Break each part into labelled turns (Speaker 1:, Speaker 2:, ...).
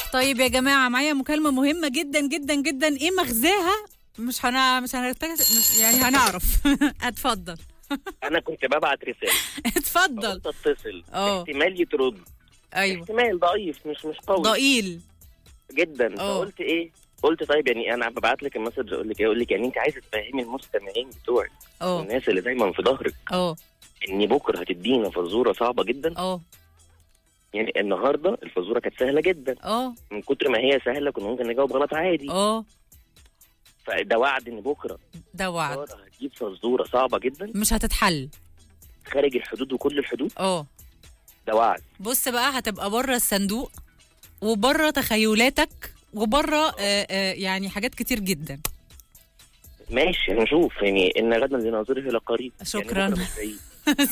Speaker 1: طيب يا جماعه معايا مكالمه مهمه جدا جدا جدا ايه مغزاها مش هنا مش هنرتكز مش- يعني هنعرف اتفضل
Speaker 2: انا كنت ببعت رساله
Speaker 1: اتفضل
Speaker 2: قلت اتصل
Speaker 1: اه.
Speaker 2: احتمال يترد
Speaker 1: ايوه
Speaker 2: احتمال ضعيف مش مش قوي
Speaker 1: ضئيل
Speaker 2: جدا
Speaker 1: اه.
Speaker 2: فقلت ايه قلت طيب يعني انا ببعت لك المسج اقول لك ايه اقول لك يعني انت عايزه تفهمي المستمعين بتوعك
Speaker 1: اه
Speaker 2: والناس اللي دايما في ظهرك
Speaker 1: اه
Speaker 2: ان بكره هتدينا فزوره صعبه جدا
Speaker 1: اه
Speaker 2: يعني النهارده الفزوره كانت سهله جدا
Speaker 1: اه
Speaker 2: من كتر ما هي سهله كنا ممكن نجاوب غلط عادي
Speaker 1: اه
Speaker 2: فده وعد ان بكره
Speaker 1: ده وعد
Speaker 2: ساره هتجيب فزوره صعبه جدا
Speaker 1: مش هتتحل
Speaker 2: خارج الحدود وكل الحدود
Speaker 1: اه
Speaker 2: ده وعد
Speaker 1: بص بقى هتبقى بره الصندوق وبره تخيلاتك وبره آه آه يعني حاجات كتير جدا
Speaker 2: ماشي هنشوف يعني ان غدا لناظره الى قريب
Speaker 1: شكراً.
Speaker 2: يعني بكرة مش بعيد.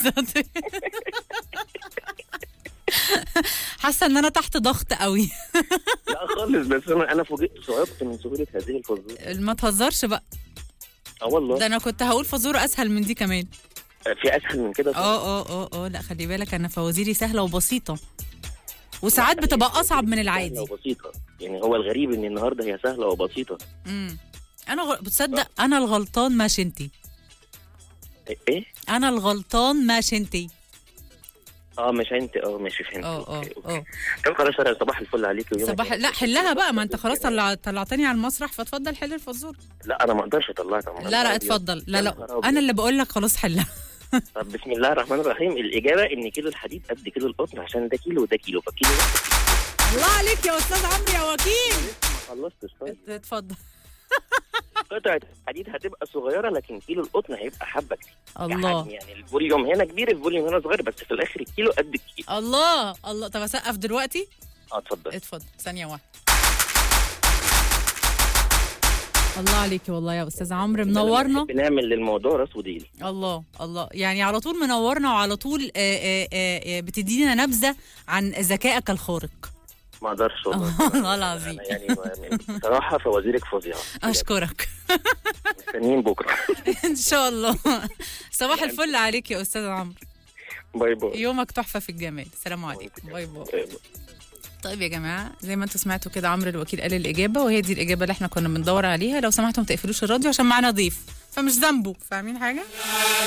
Speaker 1: حاسه ان انا تحت ضغط قوي
Speaker 2: لا خالص بس انا انا فوجئت صعبت من سهوله هذه الفزوره
Speaker 1: ما تهزرش بقى
Speaker 2: اه والله
Speaker 1: ده انا كنت هقول فزوره اسهل من دي كمان
Speaker 2: في اسهل من كده
Speaker 1: اه اه اه اه لا خلي بالك انا فوازيري سهله وبسيطه وساعات بتبقى اصعب من
Speaker 2: سهله
Speaker 1: العادي
Speaker 2: وبسيطه يعني هو الغريب ان النهارده هي سهله وبسيطه
Speaker 1: امم انا غ... بتصدق انا الغلطان مش انتي
Speaker 2: ايه
Speaker 1: انا الغلطان مش انتي
Speaker 2: اه مش انت اه ماشي فهمت
Speaker 1: اه اه
Speaker 2: أوكي، أوكي.
Speaker 1: اه
Speaker 2: طب خلاص يا صباح الفل عليك ويومك
Speaker 1: صباح
Speaker 2: جميل.
Speaker 1: لا حلها بقى ما انت خلاص طلع... طلعتني على المسرح فاتفضل حل الفزوره
Speaker 2: لا انا ما اقدرش اطلعك أنا
Speaker 1: لا لا
Speaker 2: أبيض.
Speaker 1: اتفضل لا
Speaker 2: يا
Speaker 1: لا
Speaker 2: نهار أبيض.
Speaker 1: انا اللي بقول لك خلاص حلها
Speaker 2: طب بسم الله الرحمن الرحيم الاجابه ان كيلو الحديد قد كيلو القطن عشان ده كيلو وده كيلو فكيلو
Speaker 1: الله عليك يا استاذ عمرو يا وكيل
Speaker 2: ما خلصتش طيب
Speaker 1: اتفضل
Speaker 2: قطعه الحديد هتبقى صغيره لكن كيلو القطن هيبقى حبه كتير
Speaker 1: الله
Speaker 2: يعني, يعني الفوليوم هنا كبير الفوليوم هنا صغير بس في الاخر الكيلو قد الكيلو
Speaker 1: الله الله طب اسقف دلوقتي
Speaker 2: اه اتفضل
Speaker 1: اتفضل ثانيه واحده الله عليك والله يا استاذ عمرو منورنا
Speaker 2: بنعمل للموضوع راس وديل
Speaker 1: الله الله يعني على طول منورنا وعلى طول آه، آه، آه، آه، بتدينا نبذه عن ذكائك الخارق
Speaker 2: ما اقدرش والله
Speaker 1: والله العظيم
Speaker 2: أنا يعني بصراحه فوازيرك فظيعه
Speaker 1: اشكرك
Speaker 2: مستنيين بكره
Speaker 1: ان شاء الله صباح الفل عليك يا استاذ عمرو
Speaker 2: باي باي
Speaker 1: يومك تحفه في الجمال السلام عليكم باي باي طيب يا جماعه زي ما انتم سمعتوا كده عمرو الوكيل قال الاجابه وهي دي الاجابه اللي احنا كنا بندور عليها لو سمحتوا ما تقفلوش الراديو عشان معانا ضيف فمش ذنبه فاهمين حاجه